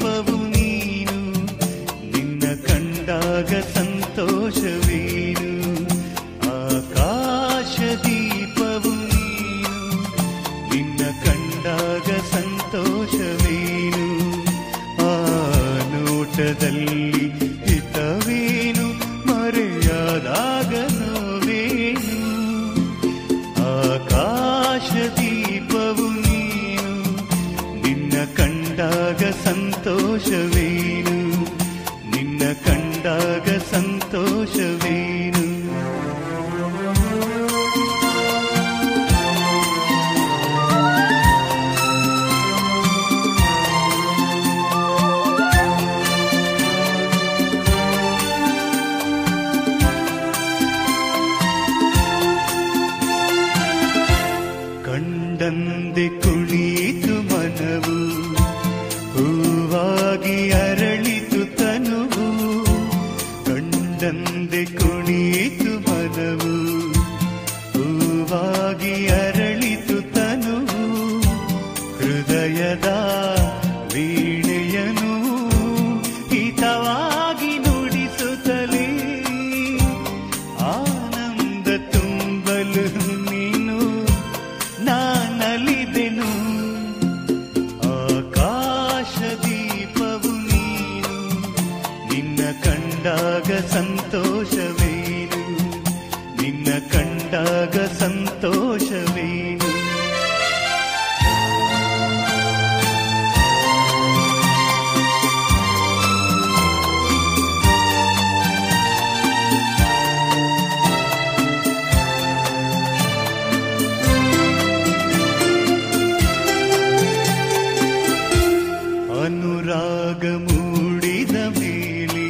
ದೀಪವು ನೀನು ನಿನ್ನ ಕಂಡಾಗ ಸಂತೋಷವೇನು ಆಕಾಶ ದೀಪವು ನೀನು ನಿನ್ನ ಕಂಡಾಗ ಸಂತೋಷವೇನು ಆ ನೋಟದಲ್ಲಿ ಹಿತವೇನು ಮರೆಯಾದಾಗ ನೋವೇನು ಆಕಾಶ ದೀಪವು ನೀನು ನಿನ್ನ ಕಂಡಾಗ ಸಂತೋಷವೇನು ನಿನ್ನ ಕಂಡಾಗ ಸಂತೋಷವೇನು ಕಂಡಂದೆ ಕುಣಿತು ಮನವು ಹೂವಾಗಿ ಅರಳಿತು ತನುವು ಕಂಡಂದೆ ಕುಣಿತು ಮನವು ಹೂವಾಗಿ ಅರಳಿತು ತನುವು ಹೃದಯದ ವೀಣೆಯನು ಹಿತವಾಗಿ ನುಡಿಸುತ್ತಲೇ ಆನಂದ ತುಂಬಲು ನೀನು ನಾನಲಿದೆನು ಆಕಾಶ ದೀಪವು ನೀನು ನಿನ್ನ ಕಂಡಾಗ ಸಂತೋಷವೇನು ನಿನ್ನ ಕಂಡಾಗ ಸಂತೋಷವೇನು ಅನುರಾಗ ಮೂಡಿದ ಮೇಲೆ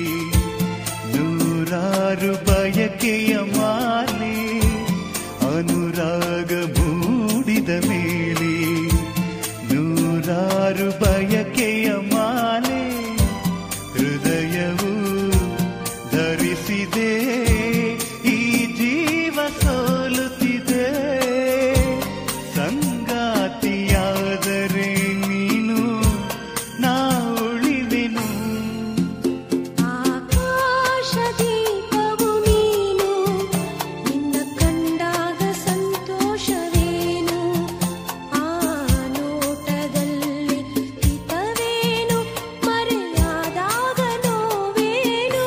ನೂರಾರು ಬಯಕೆಯ ಮಾಲೆ ಅನುರಾಗ ಮೂಡಿದ ಮೇಲೆ ನೂರಾರು ಬಯಕೆಯ ಮಾಲೆ ಹೃದಯವು ಧರಿಸಿದೆ ಈ ಜೀವ ಸೋಲುತ್ತಿದೆ ಸಂಗಾತಿಯಾದರೆ ನೀನು ನಾ ಉಳಿವೆನು ಆಕಾಶ ದೀಪವು ನೀನು ನಿನ್ನ ಕಂಡಾಗ ಸಂತೋಷವೇನು ಆ ನೋಟದಲ್ಲಿ ಹಿತವೇನು ಮರೆಯಾದಾಗ ನೋವೇನು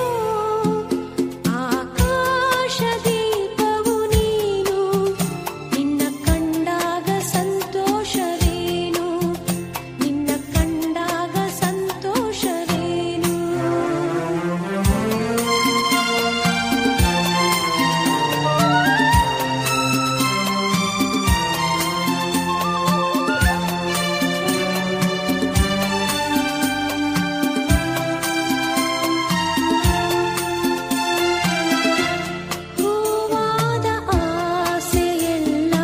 ಆಕಾಶ ದೀಪವು ನೀನು ನಿನ್ನ ಕಂಡಾಗ ಸಂತೋಷವೇನು ನಿನ್ನ ಕಂಡಾಗ ಸಂತೋಷವೇನು ಹೂವಾದ ಆಸೆಯೆಲ್ಲ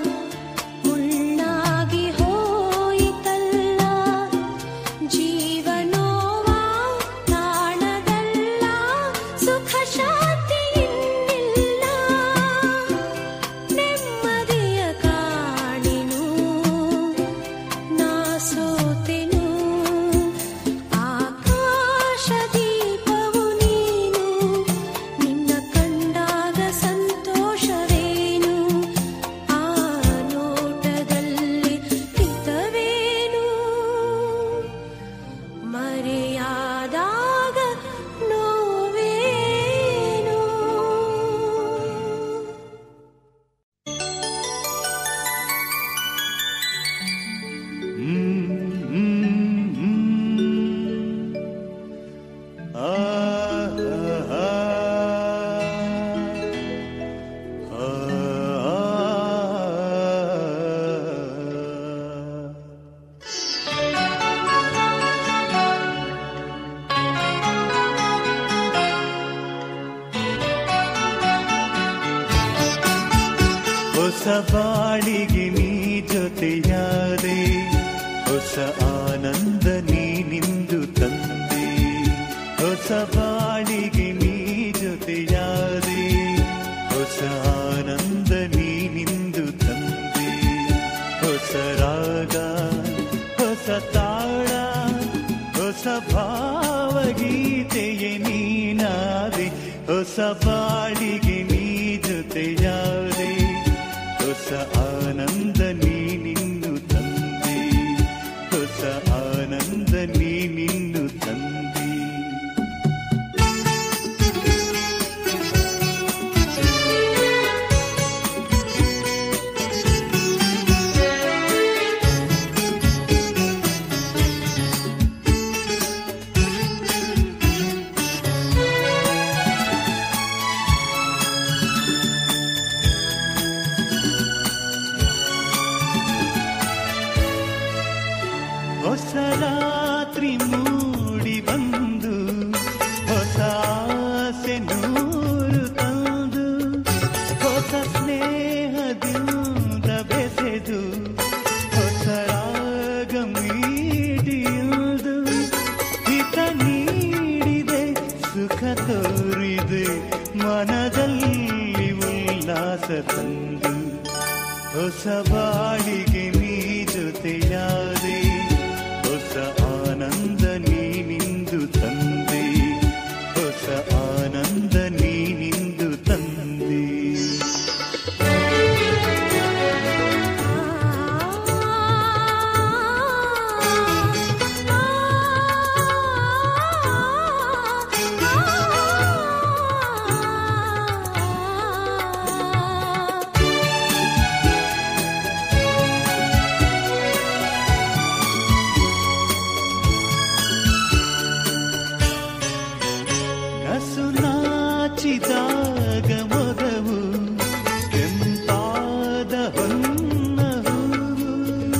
ಮುಳ್ಳಾಗಿ ಹೋಯಿತಲ್ಲ ಜೀವನೋವ ತಾಣದಲ್ಲ ಸುಖ ಶಾಂತಿ ಇನ್ನಿಲ್ಲ ನೆಮ್ಮದಿಯ ಕಾಣಿನು ನಾ ಸೋತೆನು ಆಕಾಶ ದೀಪವು ನೀನು ನಿನ್ನ ಕಂಡಾಗ ಸಂತೋಷವೇನು ಆ ನೋಟದಲ್ಲಿ ಹಿತವೇನು ಮರೆಯಾದಾಗ ನೋವೇನು ಹೊಸ ಬಾಳಿಗೆ ನೀ ಜೊತೆಯಾದೆ ಹೊಸ ಆನಂದ ನೀನಿಂದು ತಂದೆ ಹೊಸ ಬಾಳಿಗೆ ನೀ ಜೊತೆಯಾದೆ ಹೊಸ ಆನಂದ ನೀನಿಂದು ತಂದೆ ಹೊಸ ರಾಗ ಹೊಸ ತಾಳ ಹೊಸ ಭಾವಗೀತೆಯೇ ನೀನಾದೆ ಹೊಸ ಬಾಳಿಗೆ ನೀ ಜೊತೆಯಾದೆ ಹೊಸ ಆನಂದ ನೀನಿನ್ನು ತಂದೆ ಹೊಸ ಆನಂದ ನೀನಿನ್ನು ತಂದೆ ಹೊಸ ರಾತ್ರಿ ಮೂಡಿ ಬಂದು ಹೊಸ ಆಸೆ ನೂರು ತಂದು ಹೊಸ ಸ್ನೇಹದಿಂದ ಬೆಸೆದು ಹೊಸ ರಾಗ ಮೀಡಿಯುವುದು ಹಿತ ನೀಡಿದೆ ಸುಖ ತೋರಿದೆ ಮನದಲ್ಲಿ ಉಲ್ಲಾಸ ತಂದು ಹೊಸ ಬಾಳಿಗೆ ನೀ ಜೊತೆಯಾದೆ ಹೊಸ ಆನಂದ ನೀನಿಂದು ತಂದೆ ಹೊಸ ಆನಂದ ನೀನಿಂದು ತಂದೆ ನಸು ನಾಚಿದಾಗ ಮೊಗವು ಕೆಂಪಾದ ಹೊನ್ನ ಹೂವು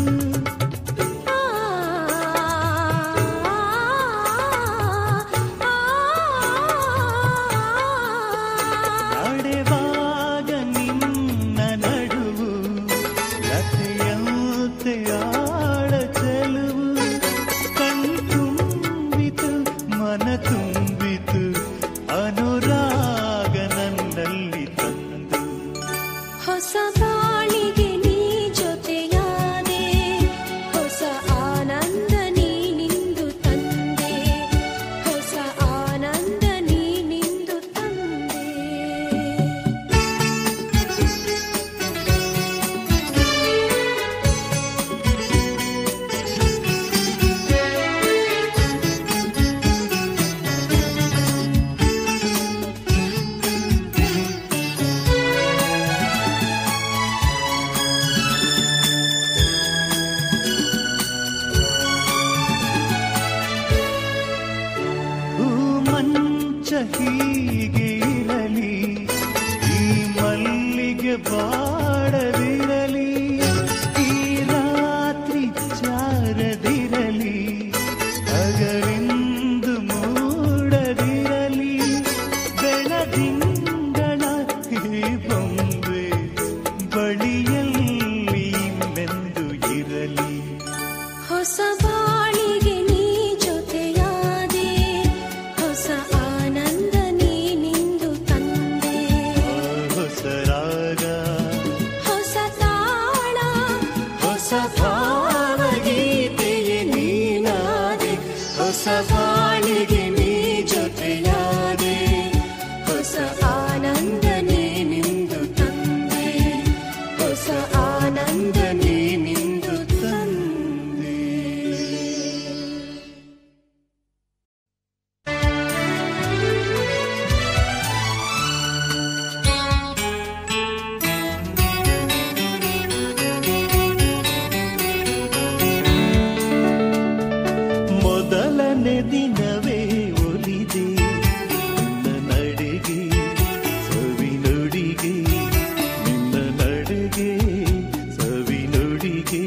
ನಡೆವಾಗ ನಿನ್ನ ನಡುವು ಲತೆಯಂತೆ ಆಳ ಚೆಲುವು ಕಣ್ತುಂಬಿತು ಮನ ತುಂಬಿತು ಅನುರಾಗ ನನ್ನಲ್ಲಿ ತಂದು ಹೊಸ ಬಾಳಿಗೆ ನೀ ಜೊತೆಯಾದೆ ಹೊಸ ಆನಂದ ನೀನಿಂದು ತಂದೆ ಹೊಸ ಆನಂದ ನೀನಿಂದು ತಂದೆ ಹೂ ಮಂಚ ಹೀಗೆ ಇರಲಿ ಈ ಮಲ್ಲಿಗೆ ಬಾಡದಿರಲಿ ಈ ರಾತ್ರಿ ಚಾರದಿರಲಿ ಹಗಲೆಂದು ಮೂಡದಿರಲಿ ಬೆಳದಿಂಗಳ ಈ ಬೊಂಬೆ ಬಳಿಯಲ್ಲಿ ಮೆಂದು ಇರಲಿ ಹೊಸ ಬಾಳಿಗೆ ನೀ ಜೊತೆಯಾದೆ ಹೊಸ ಆನಂದ ನೀನಿಂದು ತಂದೆ ಹೊಸ ರಾಗ ಹೊಸ ತಾಳ ಹೊಸ ಭಾವಗೀತೆಯೇ ನೀನಾದೆ ಹೊಸ ಬಾಳಿಗೆ ನೀ ಜೊತೆಯಾದೆ ಹೊಸ ಆನಂದ ನೀನಿಂದು ತಂದೆ ಹೊಸ ಆನಂದ ನೀನಿಂದು ತಂದೆ ಮೊದಲನೇ ದಿನವೇ ಒಲಿದೆ ನಿನ್ನ ನಡೆಗೆ ಸವಿ ನುಡಿಗೆ ನಿನ್ನ ನಡೆಗೆ ಸವಿ ನುಡಿಗೆ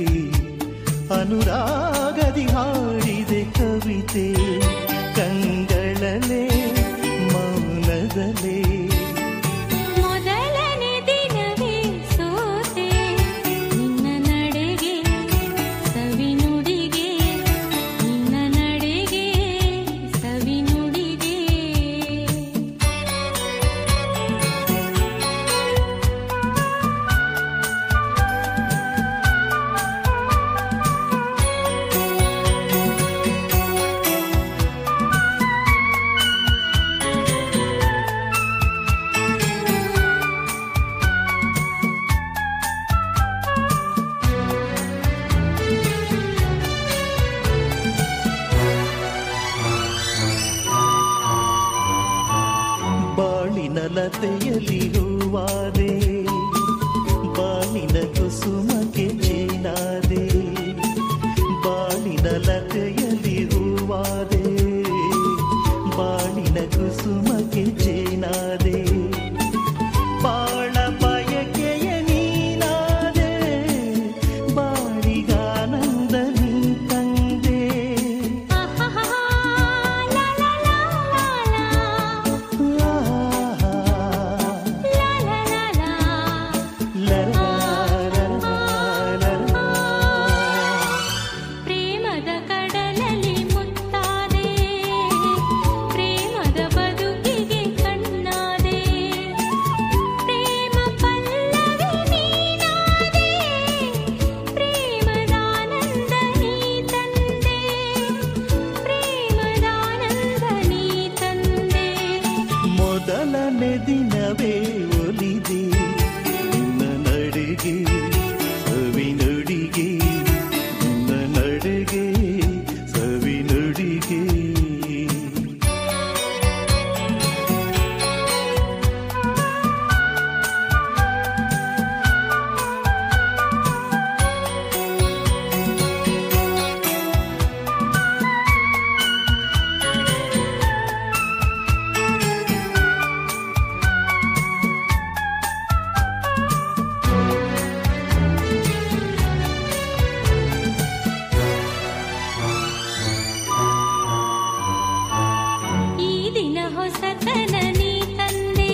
ಅನುರಾಗದಿ ಹಾಡಿದೆ ಕವಿತೆ ಕಂಗಳಲೆ ಮೌನದಲೇ ಮೊದಲನೇ ದಿನವೇ ಸೋತೆ ನಿನ್ನ ನಡೆಗೆ ಸವಿ ನುಡಿಗೆ ನಿನ್ನ ನಡೆಗೆ ಲತೆಯಲ್ಲಿ ಹೂವಾದೆ ಬಾಳಿನ ಕುಸುಮಕ್ಕೆ ಚೇನಾದೆ ಬಾಳಿನ ಲತೆಯಲ್ಲಿ ಹೂವಾದೆ ಬಾಳಿನ ಕುಸುಮಕ್ಕೆ ಚೇನಾದೆ ಬಾಳ ಬಯಕೆಯ ನೀನಾದೆ ಬಾಳಿಗಾನಂದ ನೀ ತಂದೆ ಆಹಾಹಾ, ಲಾ ಲಾ ಲಾ ಲಾ ಲಾ. ಆಹಾ. ಲಾ ಲಾ ಲಾ ಲಾ. ಲರಲರಲರಲರ. ಪ್ರೇಮದ ಕಡಲಲ್ಲಿ ಮುತ್ತಾದೆ ಪ್ರೇಮದ ಬದುಕಿಗೆ ಕಣ್ಣಾದೆ ಪ್ರೇಮ ಪಲ್ಲವಿ ನೀನಾದೆ ಪ್ರೇಮದಾನಂದ ನೀ ತಂದೆ ಪ್ರೇಮದಾನಂದ ನೀ ತಂದೆ ಮೊದಲನೇ ದಿನವೇ ಒಲಿದೆ ನಿನ್ನ ನಡಿಗೆ ಸವಿ ನುಡಿಗೆ ನಿನ್ನ ನಡಿಗೆ ಸವಿ ನುಡಿಗೆ ಈ ದಿನ ಹೊಸತನ ನೀ ತಂದೆ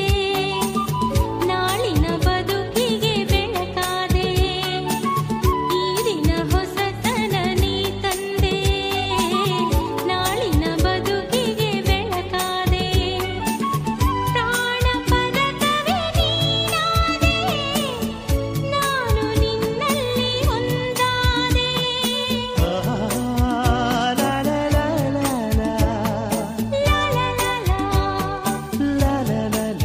ನಾಳಿನ ಬದುಕಿಗೆ ಬೆಳಕಾದೆ ಈ ದಿನ ಹೊಸತನ ನೀ ತಂದೆ ನಾಳಿನ ಬದುಕಿಗೆ ಬೆಳಕಾದೆ ಪ್ರಾಣ ಪದಕವೇ ನೀನಾದೆ ನಾನು ನಿನ್ನಲ್ಲಿ ಒಂದಾದೆ ಆಹಾ, ಲರಲರಲರ. ಲಾ ಲಾ ಲಾ ಲಾ ಲರಲರಲ.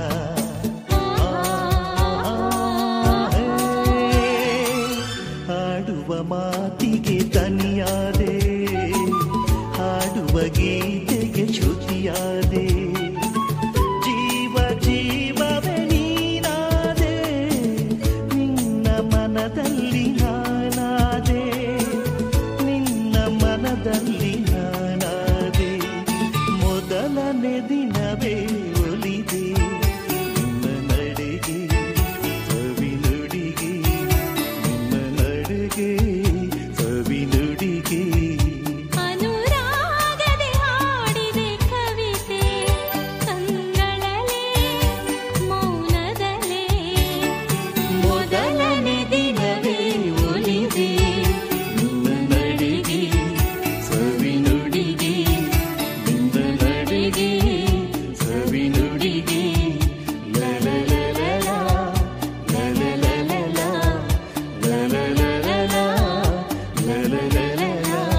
ಹಾಡುವ ಮಾತಿಗೆ ತನಿಯಾದೆ ಹಾಡುವ ಗೀತೆಗೆ ಶ್ರುತಿಯಾದೆ ಜೀವ ಜೀವವೇ ನೀನಾದೆ ನಿನ್ನ ಮನದಲ್ಲಿ ನಾನಾದೆ ನಿನ್ನ ಮನದಲ್ಲಿ ನಾನಾದೆ ಮೊದಲನೇ ದಿನವೇ ಒಲಿದೆ ನಿನ್ನ ನಡಿಗೆ ಸವಿ ನುಡಿಗೆ ನಿನ್ನ ನಡಿಗೆ ಸವಿ ನುಡಿಗೆ ಅನುರಾಗದೆ ಹಾಡಿದೆ ಕವಿತೆ ಕಂಗಳಲೆ ಮೌನದಲೆ ಮೊದಲನೇ ದಿನವೇ ಒಲಿದೆ ನಿನ್ನ ನಡಿಗೆ ಸವಿ ನುಡಿಗೆ ನಿನ್ನ ನಡಿಗೆ ಸವಿ ನುಡಿಗೆ ಲಲಲಲಲ, ಲಲಲಲಲ, ಲಲಲಲಲ, ಲಲಲಲಲ.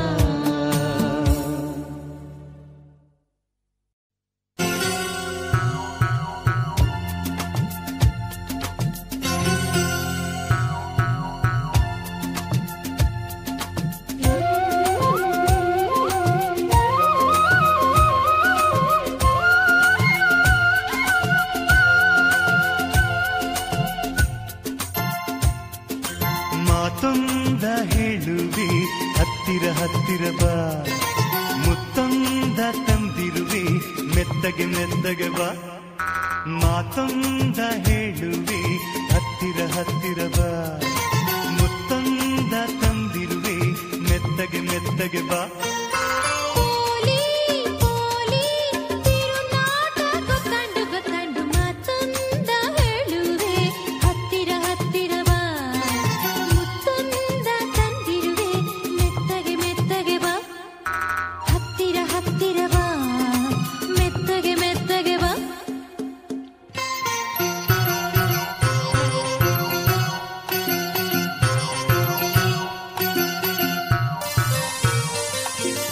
ಮಾತೊಂದ ಹೇಳುವೆ ಹತ್ತಿರ ಹತ್ತಿರ ಬಾ ಮುತ್ತೊಂದ ತಂದಿರುವೆ ಮೆತ್ತಗೆ ಮೆತ್ತಗೆ ಬಾ ಮಾತೊಂದ ಹೇಳುವೆ ಹತ್ತಿರ ಹತ್ತಿರ ಬಾ ಮುತ್ತೊಂದ ತಂದಿರುವೆ ಮೆತ್ತಗೆ ಮೆತ್ತಗೆ ಬಾ ಪೋಲಿ ಪೋಲಿ ತಿರುನಾಟಕ ಕಂಡು ಕಂಡು ಮಾತೊಂದ ಹೇಳುವೆ ಹತ್ತಿರ ಹತ್ತಿರ ಬಾ ಮುತ್ತೊಂದ ತಂದಿರುವೆ ಮೆತ್ತಗೆ ಮೆತ್ತಗೆ ಬಾ ಹತ್ತಿರ ಹತ್ತಿರ ಬಾ ಮೆತ್ತಗೆ ಮೆತ್ತಗೆ ಬಾ ಆ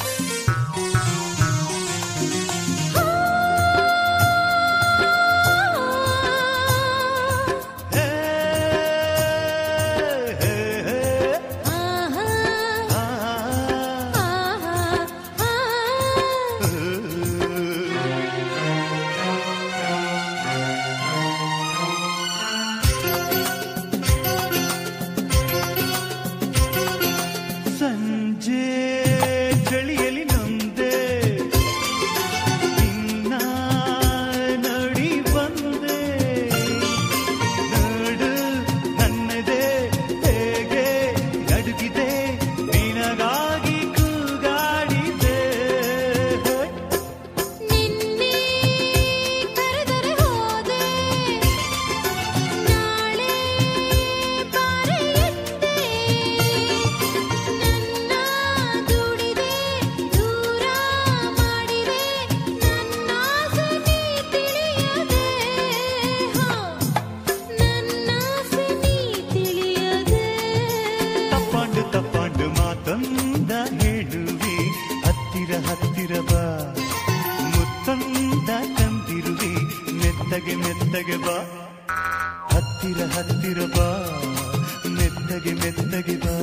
ಬಾ ಮುತ್ತಂದ ತಂದಿರುವೆ ಮೆತ್ತಗೆ ಮೆತ್ತಗೆ ಬಾ ಹತ್ತಿರ ಹತ್ತಿರ ಬಾ ಮೆತ್ತಗೆ ಮೆತ್ತಗೆ ಬಾ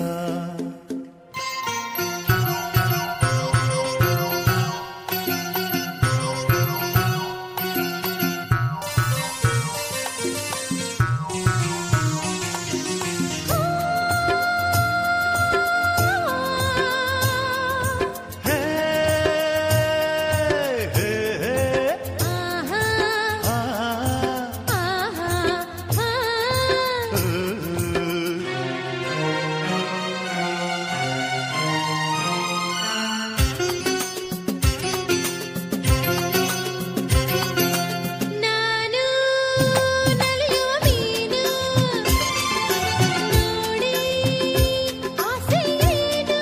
ಹೇ ಹೇ ಹೇ ಆಹಾ ಆ ಆಹಾ ಆ ನಾನು ನಲಿಯುವ ಮೀನು ನೋಡಿ ಆಸೆಯೇನು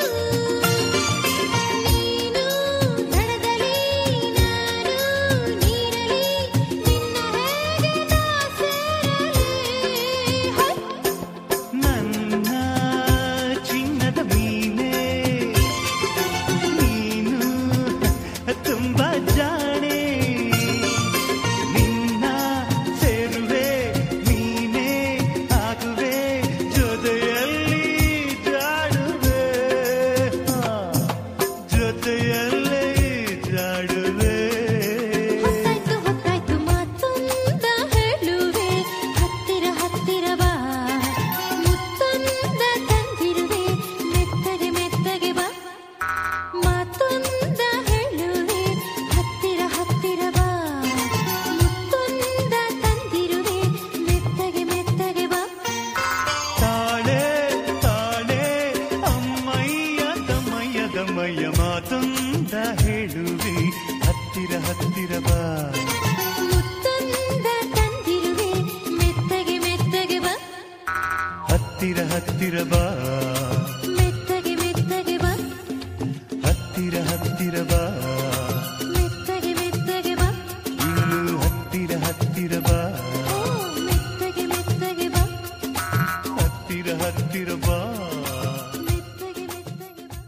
ನೀನು ದಡದಲ್ಲಿ ನಾನು ನೀರಲಿ ನಿನ್ನ ಹೇಗೆ ನಾ ಸೇರಲಿ ಹೈ ನನ್ನ ಚಿನ್ನದ ಮೀನೆ ನೀನು ತುಂಬ ಜಾಣೆ ನಿನ್ನ ಸೇರುವೆ ನೀನೇ ಆಗುವೆ ಜೊತೆಯಲ್ಲಿ ಜಾಡುವೆ ಆ, ಜೊತೆಯಲ್ಲಿ ಜಾಡುವೆ ಹೊತ್ತಾಯ್ತು ಹೊತ್ತಾಯ್ತು ಮಾತೊಂದ ಹೇಳುವೆ ಹತ್ತಿರ ಹತ್ತಿರ ಬಾ ಮುತ್ತೊಂದ ತಂದಿರುವೆ ಮೆತ್ತಗೆ ಮೆತ್ತಗೆ ಬಾ ಮಾತೊಂದ ಹೇಳುವೆ ಹತ್ತಿರ ಹತ್ತಿರ ಬಾ ಮುತ್ತೊಂದ ತಂದಿರುವೆ ಮೆತ್ತಗೆ ಮೆತ್ತಗೆ ಬಾ ತಾಳೆ ತಾಳೆ ಅಮ್ಮಯ್ಯ ತಮ್ಮಯ್ಯ ದಮ್ಮಯ್ಯ ಮಾತೊಂದ ಹೇಳುವೆ ಹತ್ತಿರ ಹತ್ತಿರ ಬಾ ಮುತ್ತೊಂದ ತಂದಿರುವೆ ಮೆತ್ತಗೆ ಮೆತ್ತಗೆ ಬಾ ಹತ್ತಿರ ಹತ್ತಿರ ಬಾ ಮೆತ್ತಗೆ ಮೆತ್ತಗೆ ಬಾ ಹತ್ತಿರ ಹತ್ತಿರ ಬಾ ಮೆತ್ತಗೆ ಮೆತ್ತಗೆ ಬಾ ಇನ್ನು ಹತ್ತಿರ ಹತ್ತಿರ ಬಾ ಓ ಮೆತ್ತಗೆ ಮೆತ್ತಗೆ ಬಾ ಹತ್ತಿರ ಹತ್ತಿರ ಬಾ ಮೆತ್ತಗೆ ಮೆತ್ತಗೆ ಬಾ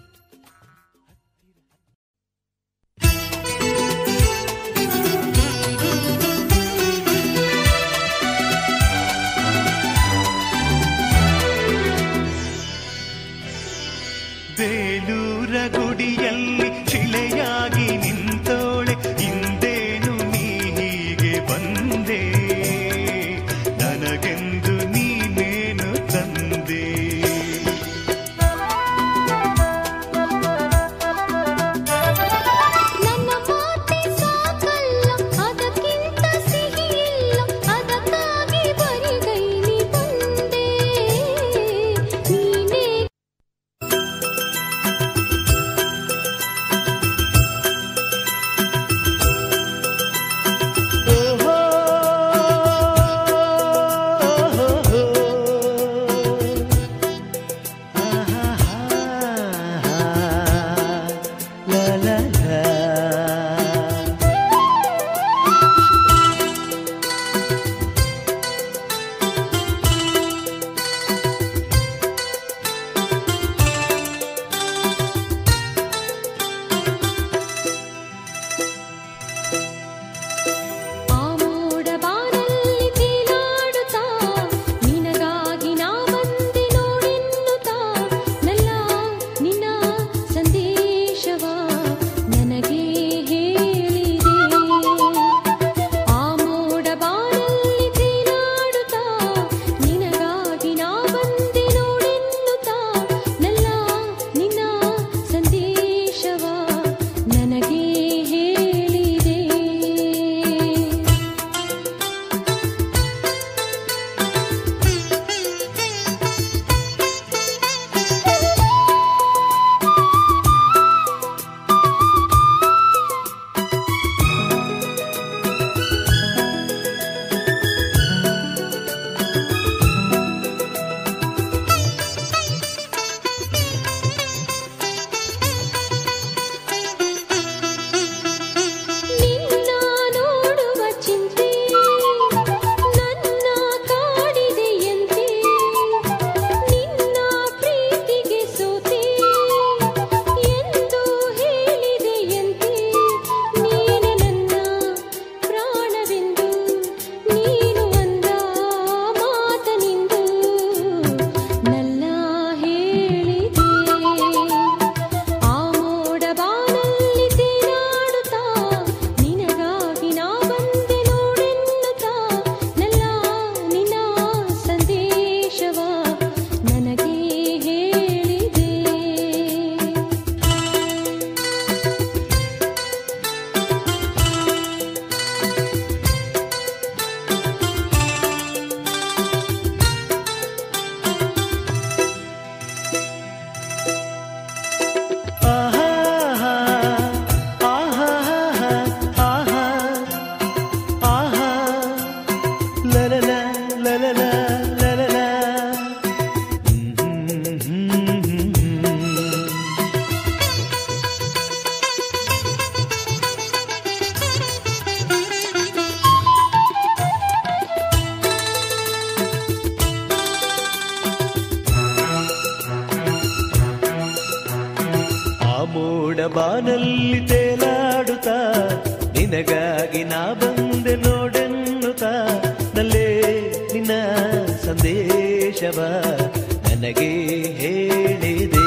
ಬಾನಲ್ಲಿ ತೇಲಾಡುತ್ತಾ ನಿನಗಾಗಿ ನಾ ಬಂದೆ ನೋಡೆನ್ನುತ್ತಾ ನಲ್ಲೇ ನಿನ್ನ ಸಂದೇಶವ ನನಗೆ ಹೇಳಿದೆ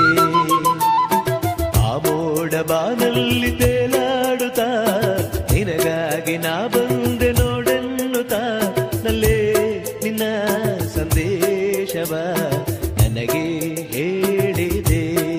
ಆ ಮೋಡ ಬಾನಲ್ಲಿ ತೇಲಾಡುತ್ತಾ ನಿನಗಾಗಿ ನಾ ಬಂದೆ ನೋಡೆನ್ನುತ್ತಾ ನಲ್ಲೇ ನಿನ್ನ ಸಂದೇಶವ ನನಗೆ ಹೇಳಿದೆ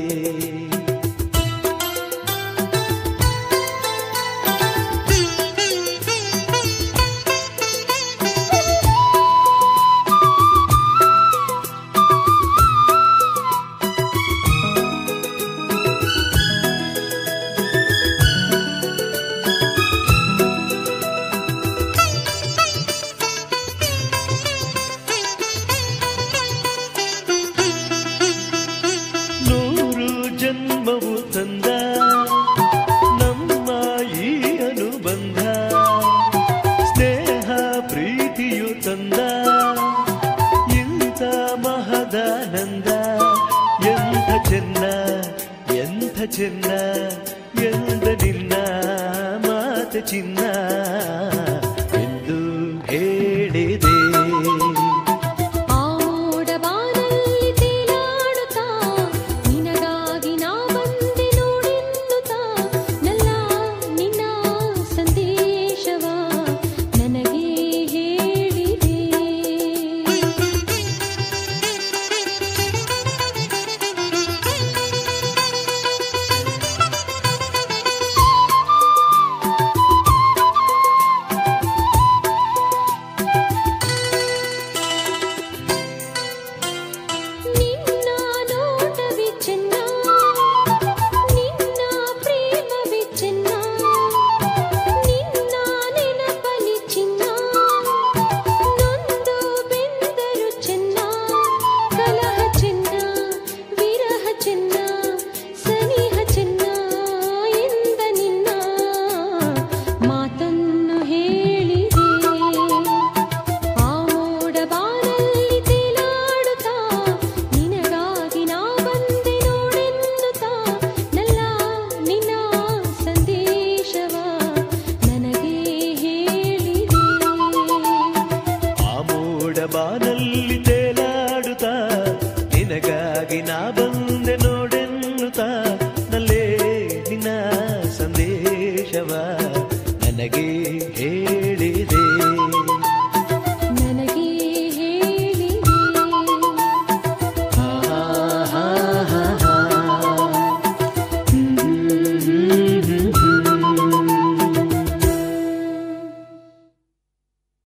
ನೂರು ಜನ್ಮವು ತಂದ ನಮ್ಮ ಈ ಅನುಬಂಧ ಸ್ನೇಹ ಪ್ರೀತಿಯು ತಂದ ಇಂಥ ಮಹದಾನಂದ ಎಂಥ ಚೆನ್ನ ಎಂಥ ಚೆನ್ನ ಎಂದ ನಿನ್ನ ಮಾತ ಚಿನ್ನ ಎಂದು ಹೇಳಿದೆ ಆ ಮೋಡ ಬಾನಲ್ಲಿ ತೇಲಾಡುತ್ತಾ ನಿನಗಾಗಿ ನಾ ಬಂದೆ ನೋಡೆನ್ನುತ್ತಾ ನಲ್ಲ ನಿನ್ನ ಸಂದೇಶವ ನನಗೆ ಹೇಳಿದೆ ನಿನ್ನ ನೋಟವೇ ಚೆನ್ನ ನಿನ್ನ ಪ್ರೇಮವೇ ಚೆನ್ನ ನಿನ್ನ ನೆನಪಲಿ ಚಿನ್ನ ನೊಂದು ಬೆಂದರು ಚೆನ್ನ ಕಲಹ ಚೆನ್ನ ವಿರಹ ಚೆನ್ನ ಸನಿಹ ಚೆನ್ನ ಎಂದ ನಿನ್ನ ಮಾತನ್ನು ಹೇಳಿದೆ ಆ ಮೋಡ ಬಾನಲ್ಲಿ ತೇಲಾಡುತ್ತಾ ನಿನಗಾಗಿ ನಾ ಬಂದೆ ನೋಡೆನ್ನುತ್ತಾ ನಲ್ಲ ನಿನ್ನ ಸಂದೇಶವ ನನಗೆ ಹೇಳಿದೆ ಆ ಮೋಡ ಬಾನಲ್ಲಿ ತೇಲಾಡುತ್ತಾ ನಿನಗಾಗಿ ನಾ ಬಂದೆ ನೋಡೆ